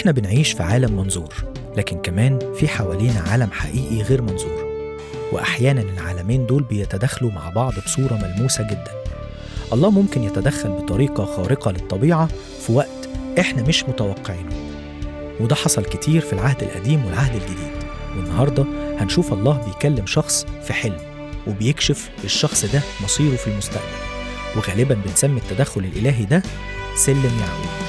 إحنا بنعيش في عالم منظور لكن كمان في حوالينا عالم حقيقي غير منظور وأحيانا العالمين دول بيتداخلوا مع بعض بصورة ملموسة جدا الله ممكن يتدخل بطريقة خارقة للطبيعة في وقت إحنا مش متوقعينه وده حصل كتير في العهد القديم والعهد الجديد والنهاردة هنشوف الله بيكلم شخص في حلم وبيكشف للشخص ده مصيره في المستقبل وغالبا بنسمي التدخل الإلهي ده سلم يعقوب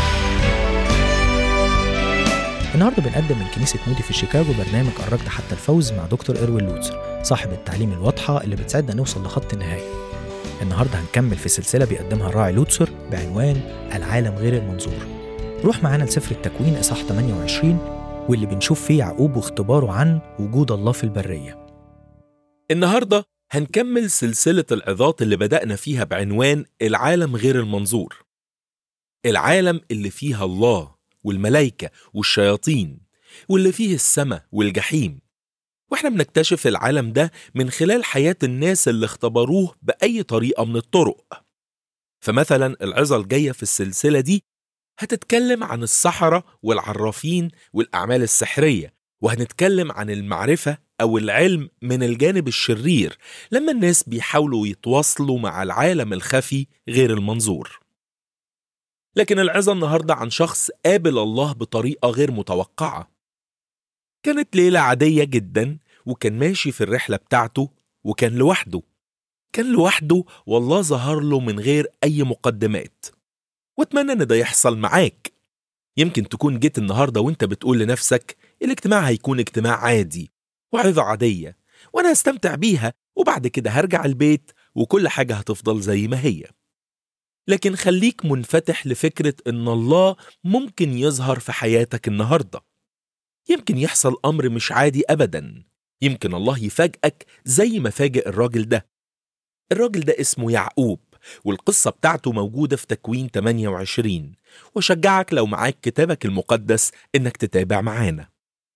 النهارده بنقدم من كنيسة مودي في شيكاغو برنامج قربت حتى الفوز مع دكتور إروين لوتسر صاحب التعليم الواضحة اللي بتساعدنا نوصل لخط النهاية النهارده هنكمل في سلسلة بيقدمها الراعي لوتسر بعنوان العالم غير المنظور روح معانا لسفر التكوين إصحاح 28 واللي بنشوف فيه يعقوب واختباره عن وجود الله في البرية النهارده هنكمل سلسلة العظات اللي بدأنا فيها بعنوان العالم غير المنظور. العالم اللي فيها الله والملائكة والشياطين واللي فيه السماء والجحيم. واحنا بنكتشف العالم ده من خلال حياة الناس اللي اختبروه بأي طريقة من الطرق. فمثلا العظة الجاية في السلسلة دي هتتكلم عن السحرة والعرافين والأعمال السحرية وهنتكلم عن المعرفة أو العلم من الجانب الشرير لما الناس بيحاولوا يتواصلوا مع العالم الخفي غير المنظور. لكن العظة النهاردة عن شخص قابل الله بطريقة غير متوقعة. كانت ليلة عادية جدا وكان ماشي في الرحلة بتاعته وكان لوحده. كان لوحده والله ظهر له من غير أي مقدمات. واتمنى ان ده يحصل معاك. يمكن تكون جيت النهارده وانت بتقول لنفسك الاجتماع هيكون اجتماع عادي وعظة عادية وأنا هستمتع بيها وبعد كده هرجع البيت وكل حاجة هتفضل زي ما هي لكن خليك منفتح لفكرة إن الله ممكن يظهر في حياتك النهاردة يمكن يحصل أمر مش عادي أبدا يمكن الله يفاجئك زي ما فاجئ الراجل ده الراجل ده اسمه يعقوب والقصة بتاعته موجودة في تكوين 28 وشجعك لو معاك كتابك المقدس إنك تتابع معانا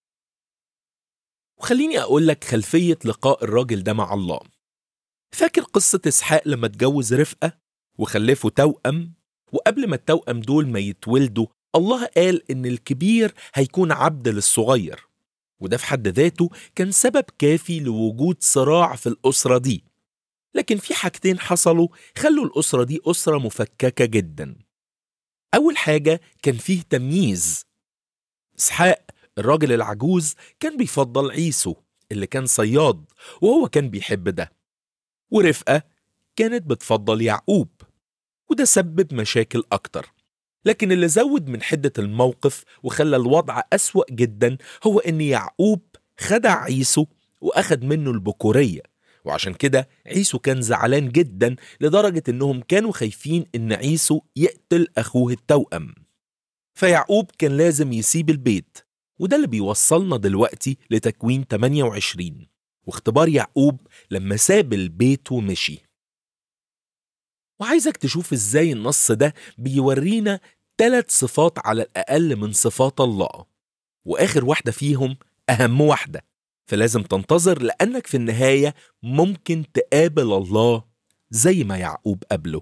وخليني أقول لك خلفية لقاء الراجل ده مع الله فاكر قصة إسحاق لما اتجوز رفقة وخلفوا توأم وقبل ما التوأم دول ما يتولدوا الله قال إن الكبير هيكون عبد للصغير وده في حد ذاته كان سبب كافي لوجود صراع في الأسرة دي لكن في حاجتين حصلوا خلوا الأسرة دي أسرة مفككة جدا أول حاجة كان فيه تمييز إسحاق الراجل العجوز كان بيفضل عيسو اللي كان صياد وهو كان بيحب ده ورفقة كانت بتفضل يعقوب وده سبب مشاكل أكتر لكن اللي زود من حدة الموقف وخلى الوضع أسوأ جدا هو إن يعقوب خدع عيسو وأخد منه البكورية وعشان كده عيسو كان زعلان جدا لدرجة إنهم كانوا خايفين إن عيسو يقتل أخوه التوأم فيعقوب كان لازم يسيب البيت وده اللي بيوصلنا دلوقتي لتكوين 28 واختبار يعقوب لما ساب البيت ومشي وعايزك تشوف ازاي النص ده بيورينا ثلاث صفات على الأقل من صفات الله وآخر واحدة فيهم أهم واحدة فلازم تنتظر لأنك في النهاية ممكن تقابل الله زي ما يعقوب قابله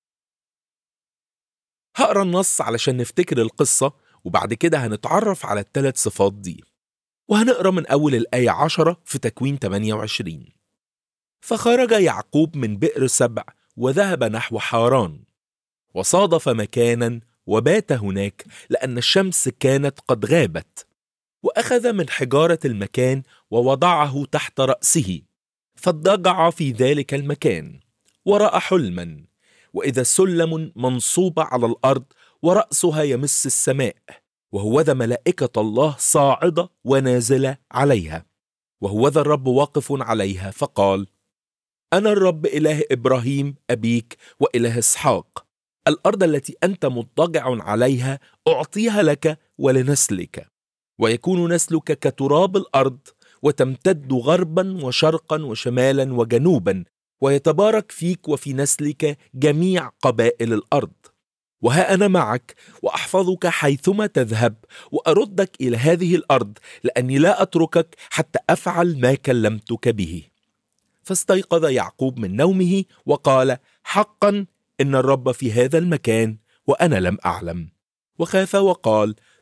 هقرا النص علشان نفتكر القصة وبعد كده هنتعرف على الثلاث صفات دي وهنقرا من أول الآية عشرة في تكوين 28 فخرج يعقوب من بئر سبع وذهب نحو حاران وصادف مكانا وبات هناك لأن الشمس كانت قد غابت وأخذ من حجارة المكان ووضعه تحت رأسه فاضطجع في ذلك المكان ورأى حلما وإذا سلم منصوبة على الأرض ورأسها يمس السماء وهوذا ملائكة الله صاعدة ونازلة عليها وهوذا الرب واقف عليها فقال أنا الرب إله إبراهيم أبيك وإله إسحاق الأرض التي أنت مضطجع عليها أعطيها لك ولنسلك ويكون نسلك كتراب الأرض وتمتد غربا وشرقا وشمالا وجنوبا ويتبارك فيك وفي نسلك جميع قبائل الأرض وها أنا معك وأحفظك حيثما تذهب وأردك إلى هذه الأرض لأني لا أتركك حتى أفعل ما كلمتك به فاستيقظ يعقوب من نومه وقال حقا إن الرب في هذا المكان وأنا لم أعلم وخاف وقال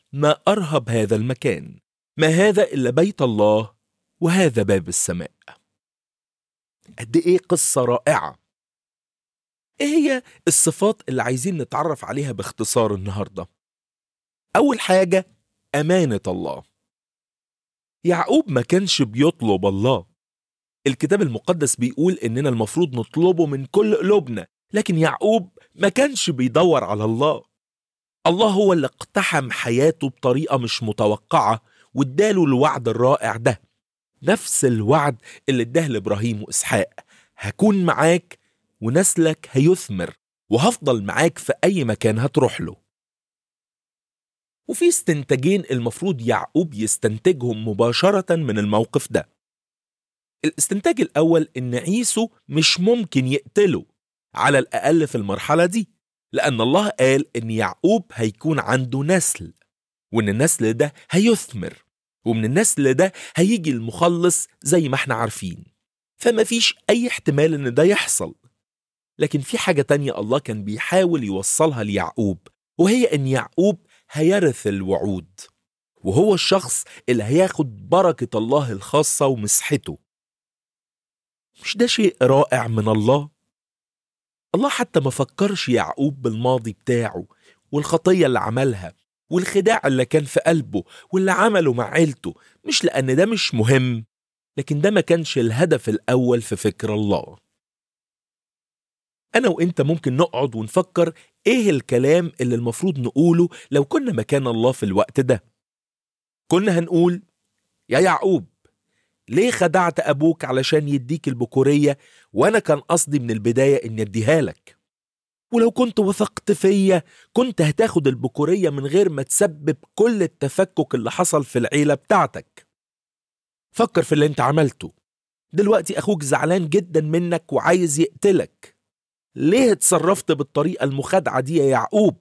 ما أرهب هذا المكان ما هذا إلا بيت الله وهذا باب السماء قد إيه قصة رائعة إيه هي الصفات اللي عايزين نتعرف عليها باختصار النهاردة أول حاجة أمانة الله يعقوب ما كانش بيطلب الله الكتاب المقدس بيقول إننا المفروض نطلبه من كل قلوبنا لكن يعقوب ما كانش بيدور على الله الله هو اللي اقتحم حياته بطريقة مش متوقعة واداله الوعد الرائع ده نفس الوعد اللي اداه لابراهيم واسحاق هكون معاك ونسلك هيثمر وهفضل معاك في اي مكان هتروح له وفي استنتاجين المفروض يعقوب يستنتجهم مباشرة من الموقف ده الاستنتاج الأول إن عيسو مش ممكن يقتله على الأقل في المرحلة دي لأن الله قال إن يعقوب هيكون عنده نسل وإن النسل ده هيثمر ومن النسل ده هيجي المخلص زي ما احنا عارفين فما فيش أي احتمال إن ده يحصل لكن في حاجة تانية الله كان بيحاول يوصلها ليعقوب وهي إن يعقوب هيرث الوعود وهو الشخص اللي هياخد بركة الله الخاصة ومسحته مش ده شيء رائع من الله؟ الله حتى ما فكرش يعقوب بالماضي بتاعه والخطية اللي عملها والخداع اللي كان في قلبه واللي عمله مع عيلته مش لأن ده مش مهم لكن ده ما كانش الهدف الأول في فكر الله أنا وإنت ممكن نقعد ونفكر إيه الكلام اللي المفروض نقوله لو كنا مكان الله في الوقت ده كنا هنقول يا يعقوب ليه خدعت أبوك علشان يديك البكورية وأنا كان قصدي من البداية إني أديها لك ولو كنت وثقت فيا كنت هتاخد البكورية من غير ما تسبب كل التفكك اللي حصل في العيلة بتاعتك فكر في اللي انت عملته دلوقتي أخوك زعلان جدا منك وعايز يقتلك ليه اتصرفت بالطريقة المخادعة دي يا يعقوب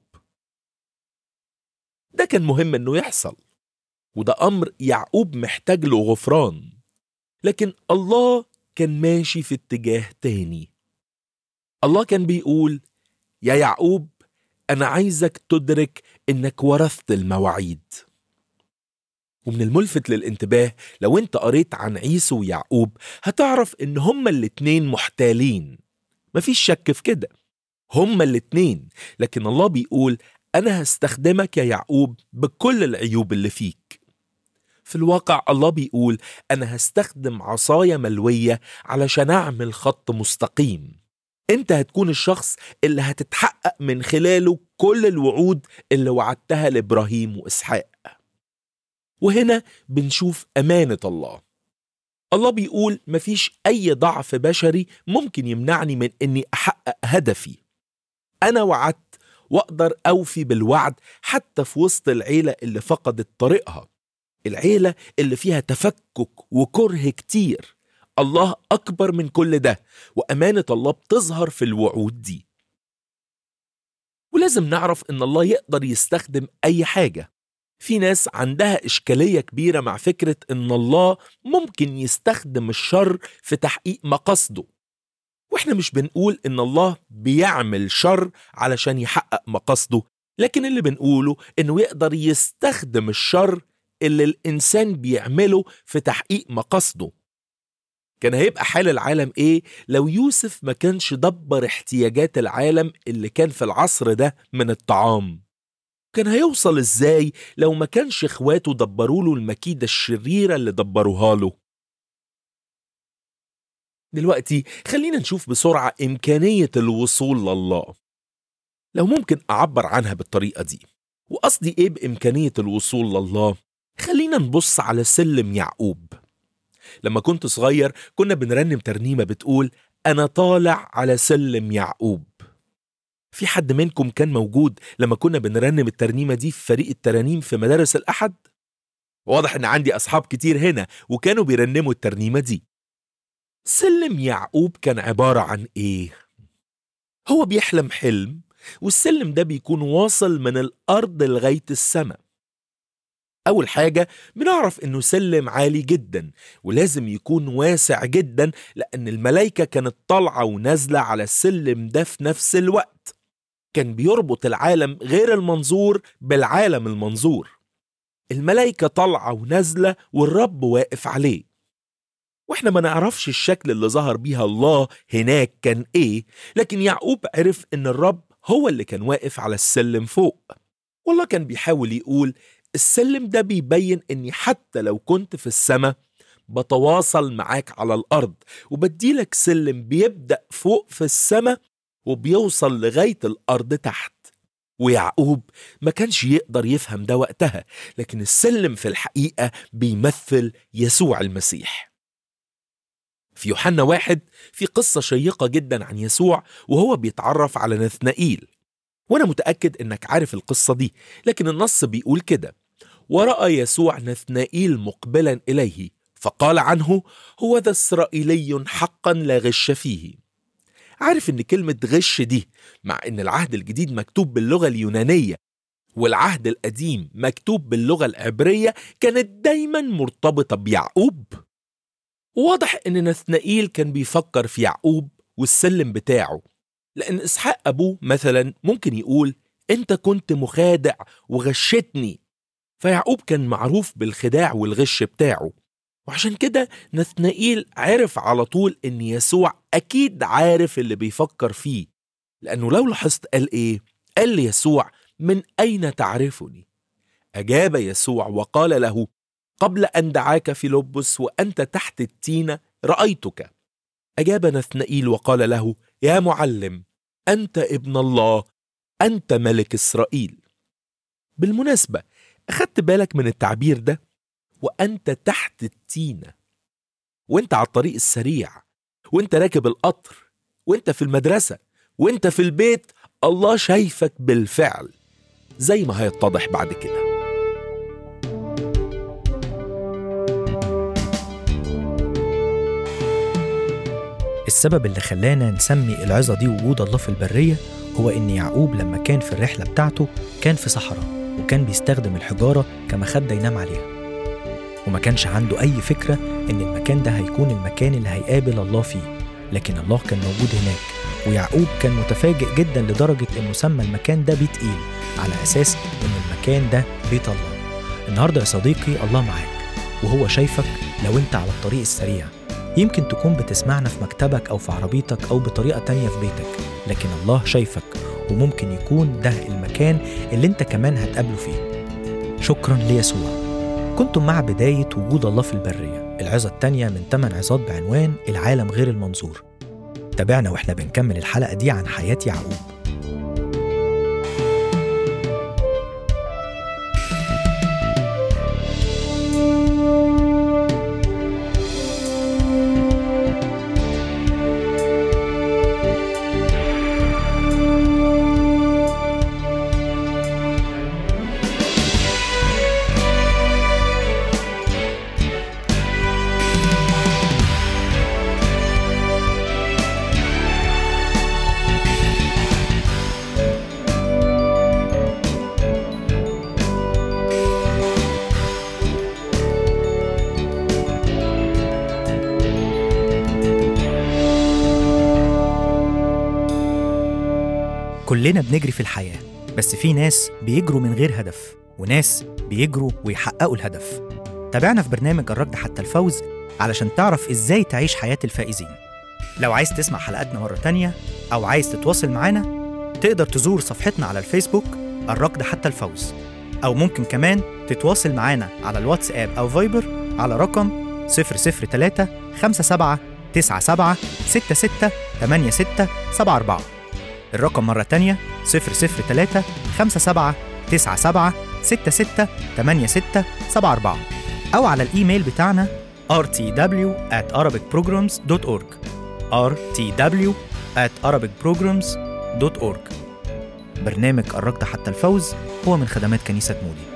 ده كان مهم انه يحصل وده أمر يعقوب محتاج له غفران لكن الله كان ماشي في اتجاه تاني الله كان بيقول يا يعقوب أنا عايزك تدرك إنك ورثت المواعيد ومن الملفت للانتباه لو انت قريت عن عيسو ويعقوب هتعرف ان هما الاتنين محتالين مفيش شك في كده هما الاتنين لكن الله بيقول انا هستخدمك يا يعقوب بكل العيوب اللي فيك في الواقع الله بيقول انا هستخدم عصاية ملوية علشان اعمل خط مستقيم انت هتكون الشخص اللي هتتحقق من خلاله كل الوعود اللي وعدتها لابراهيم واسحاق وهنا بنشوف امانه الله الله بيقول مفيش اي ضعف بشري ممكن يمنعني من اني احقق هدفي انا وعدت واقدر اوفي بالوعد حتى في وسط العيله اللي فقدت طريقها العيله اللي فيها تفكك وكره كتير الله اكبر من كل ده وامانه الله بتظهر في الوعود دي ولازم نعرف ان الله يقدر يستخدم اي حاجه في ناس عندها اشكاليه كبيره مع فكره ان الله ممكن يستخدم الشر في تحقيق مقاصده واحنا مش بنقول ان الله بيعمل شر علشان يحقق مقاصده لكن اللي بنقوله انه يقدر يستخدم الشر اللي الانسان بيعمله في تحقيق مقاصده كان هيبقى حال العالم ايه لو يوسف ما كانش دبر احتياجات العالم اللي كان في العصر ده من الطعام كان هيوصل ازاي لو ما كانش اخواته دبروا له المكيدة الشريرة اللي دبروها له دلوقتي خلينا نشوف بسرعة إمكانية الوصول لله لو ممكن أعبر عنها بالطريقة دي وقصدي إيه بإمكانية الوصول لله خلينا نبص على سلم يعقوب لما كنت صغير كنا بنرنم ترنيمة بتقول أنا طالع على سلم يعقوب في حد منكم كان موجود لما كنا بنرنم الترنيمة دي في فريق الترانيم في مدارس الأحد؟ واضح إن عندي أصحاب كتير هنا وكانوا بيرنموا الترنيمة دي سلم يعقوب كان عبارة عن إيه؟ هو بيحلم حلم والسلم ده بيكون واصل من الأرض لغاية السماء أول حاجة بنعرف إنه سلم عالي جدا ولازم يكون واسع جدا لأن الملايكة كانت طالعة ونازلة على السلم ده في نفس الوقت كان بيربط العالم غير المنظور بالعالم المنظور الملائكة طالعة ونازلة والرب واقف عليه واحنا ما نعرفش الشكل اللي ظهر بيها الله هناك كان ايه لكن يعقوب عرف ان الرب هو اللي كان واقف على السلم فوق والله كان بيحاول يقول السلم ده بيبين اني حتى لو كنت في السماء بتواصل معاك على الارض وبديلك سلم بيبدا فوق في السماء وبيوصل لغايه الارض تحت ويعقوب ما كانش يقدر يفهم ده وقتها لكن السلم في الحقيقه بيمثل يسوع المسيح في يوحنا واحد في قصة شيقة جدا عن يسوع وهو بيتعرف على نثنائيل وأنا متأكد إنك عارف القصة دي لكن النص بيقول كده ورأى يسوع نثنائيل مقبلا إليه فقال عنه هو ذا إسرائيلي حقا لا غش فيه عارف إن كلمة غش دي مع إن العهد الجديد مكتوب باللغة اليونانية والعهد القديم مكتوب باللغة العبرية كانت دايما مرتبطة بيعقوب واضح ان نثنائيل كان بيفكر في يعقوب والسلم بتاعه لان اسحاق ابوه مثلا ممكن يقول انت كنت مخادع وغشتني فيعقوب كان معروف بالخداع والغش بتاعه وعشان كده نثنائيل عرف على طول ان يسوع اكيد عارف اللي بيفكر فيه لانه لو لاحظت قال ايه قال ليسوع من اين تعرفني اجاب يسوع وقال له قبل أن دعاك فيلبس وأنت تحت التينة رأيتك أجاب نثنائيل وقال له يا معلم أنت ابن الله أنت ملك إسرائيل بالمناسبة أخدت بالك من التعبير ده وأنت تحت التينة وأنت على الطريق السريع وأنت راكب القطر وأنت في المدرسة وأنت في البيت الله شايفك بالفعل زي ما هيتضح بعد كده السبب اللي خلانا نسمي العظة دي وجود الله في البرية هو إن يعقوب لما كان في الرحلة بتاعته كان في صحراء وكان بيستخدم الحجارة كمخدة ينام عليها وما كانش عنده أي فكرة إن المكان ده هيكون المكان اللي هيقابل الله فيه لكن الله كان موجود هناك ويعقوب كان متفاجئ جدا لدرجة إنه سمى المكان ده بيت إيل على أساس إن المكان ده بيت الله النهاردة يا صديقي الله معاك وهو شايفك لو أنت على الطريق السريع يمكن تكون بتسمعنا في مكتبك أو في عربيتك أو بطريقة تانية في بيتك لكن الله شايفك وممكن يكون ده المكان اللي انت كمان هتقابله فيه شكرا ليسوع كنتم مع بداية وجود الله في البرية العظة التانية من 8 عظات بعنوان العالم غير المنظور تابعنا واحنا بنكمل الحلقة دي عن حياة يعقوب كلنا بنجري في الحياة بس في ناس بيجروا من غير هدف وناس بيجروا ويحققوا الهدف تابعنا في برنامج الركض حتى الفوز علشان تعرف ازاي تعيش حياة الفائزين لو عايز تسمع حلقاتنا مرة تانية أو عايز تتواصل معانا تقدر تزور صفحتنا على الفيسبوك الركض حتى الفوز أو ممكن كمان تتواصل معانا على الواتساب أو فايبر على رقم 003 57 97 66 86 74 الرقم مرة تانية 003 57 97 66 86 74 أو على الإيميل بتاعنا rtw at arabicprograms.org rtw at arabicprograms.org برنامج الركض حتى الفوز هو من خدمات كنيسة مودي